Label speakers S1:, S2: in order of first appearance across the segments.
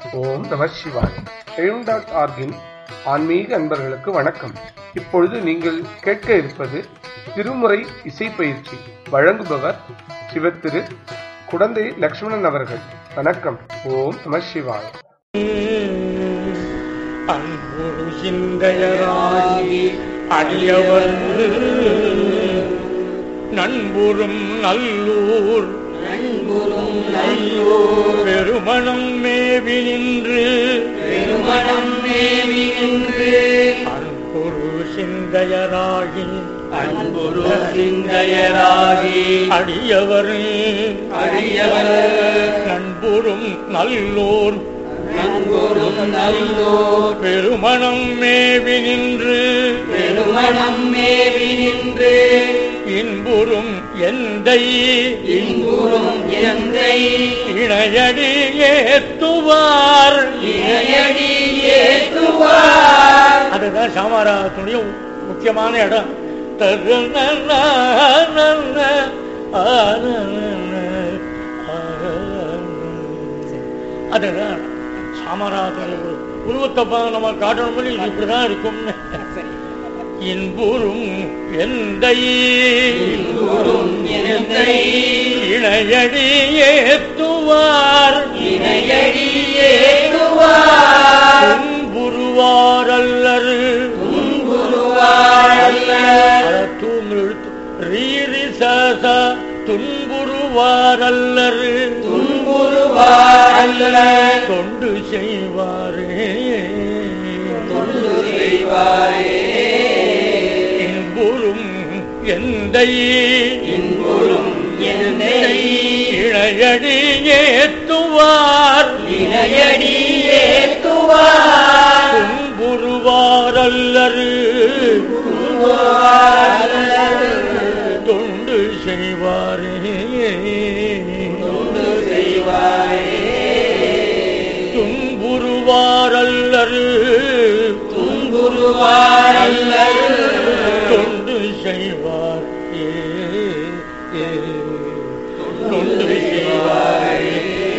S1: ஓம் நம சிவாய் எழும் டாட் ஆர்கின் ஆன்மீக அன்பர்களுக்கு வணக்கம் இப்பொழுது நீங்கள் கேட்க இருப்பது திருமுறை இசை பயிற்சி வழங்குபவர் சிவத்திரு குடந்தை லக்ஷ்மணன் அவர்கள் வணக்கம் ஓம் நம சிவாய்
S2: அன்புரு சிந்தையராகி அடியவர் நண்புறும் நல்லூர்
S3: நண்புறும் நல்லூர்
S2: பெருமணம் மேவி நின்று
S3: பெருமணம் மேவி நின்று
S2: அன்புரு சிந்தையராகி
S3: அன்புரு சிந்தையராகி
S2: அடியவர்
S3: அடியவர்
S2: நண்புறும் நல்லூர்
S3: நண்புறும் நல்லூர்
S2: பெருமணம் மேவி நின்று
S3: பெருமணம் மேவி நின்று
S2: இன்புறும் எந்தை
S3: இன்புறும் எந்தை
S2: இணையடி ஏத்துவார்
S3: இணையடி ஏற்றுவார்
S2: அதுதான் சாமாராத்துடைய முக்கியமான இடம் தருண அதுதான் சாமராத்துடைய ஒரு உருவத்தை பா- நம்ம காட்டணும் பண்ணி இது இப்படிதான் இருக்கும்னு இன்புறும் எந்தை
S3: இன்புறும் எந்தை
S2: இணையடி ஏத்துவார்
S3: இணையடி ஏற்றுவார்
S2: துன்புருவாரல்லர்
S3: துன்புறுவார் அல்லர்
S2: தூங்கு எழுத்து ரீரி சச துன்புருவாரல்லர்
S3: துன்புறுவார் அல்லர்
S2: தொண்டு செய்வாரே
S3: தொண்டு செய்வாரே
S2: இன்புறும் எந்தை
S3: இன்புறும் எந்தை
S2: இணையடி ஏத்துவார்
S3: இணையடி ஏற்றுவார்
S2: துன்புருவாரல்லர்
S3: துன்புறுவார் அல்லர்
S2: தொண்டு செய்வாரே
S3: தொண்டு செய்வாரே
S2: துன்புருவாரல்லர்
S3: துன்புறுவார் அல்லர்
S2: தொண்டு செய்வார் ஏ, ஏ, தொண்டு செய்வாரே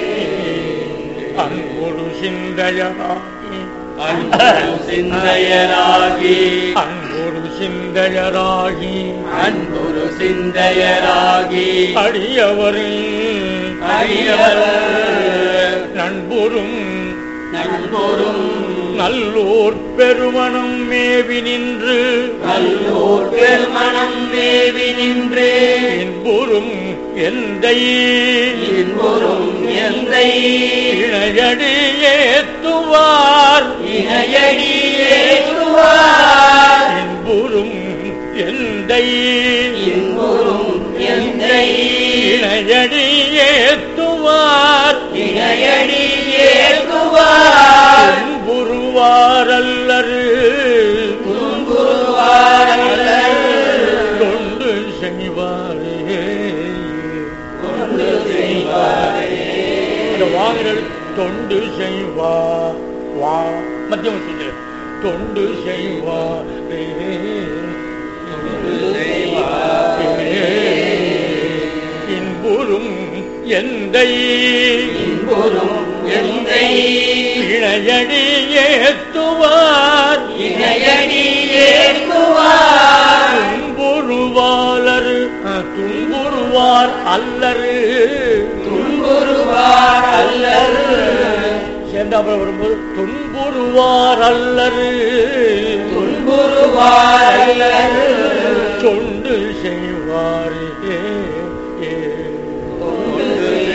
S2: அன்பொரு சிந்தையராகி
S3: அன்பு சிந்தையராகி
S2: அன்பொரு சிந்தையராகி
S3: அன்புரு சிந்தையராகி
S2: அடியவர்
S3: அடியவர்
S2: நண்புறும்
S3: நண்பொரும்
S2: நல்லோர் பெருமணம் மேவி நின்று
S3: நல்லோர் பெருமணம் மேவி நின்று
S2: இன்புறும் எந்தை
S3: இன்பொரும் எந்தை
S2: இணையடி ஏத்துவார்
S3: இணையடி ஏற்றுவார்
S2: இன்புறும் எந்தை
S3: இன்பொரும் எந்தை
S2: இணையடி ஏத்துவார்
S3: இணையடி ஏற்றுவார்
S2: இன்புருவாரல்லர்
S3: துன்புறுவார் அல்லர்
S2: தொண்டு செய்வாரே
S3: தொண்டு செய்வாரே
S2: அந்த வாங்குறது தொண்டு செய்வா வா மத்தியம சொல்லு தொண்டு செய்வாரே
S3: தொண்டு செய்வாரே
S2: இன்புறும் எந்தை
S3: இன்பொரும் எந்தை
S2: இணையடி ஏத்துவார்
S3: இணையடி ஏற்றுவார்
S2: துன்புருவாளர் துன்புருவார் அல்லரு
S3: துன்புறுவார் அல்லர்
S2: சேர்ந்தாப்புல வரும்போது துன்புருவார் அல்லரு
S3: துன்புறுவார் அல்லர்
S2: தொண்டு செய்வாரே
S3: தொண்டு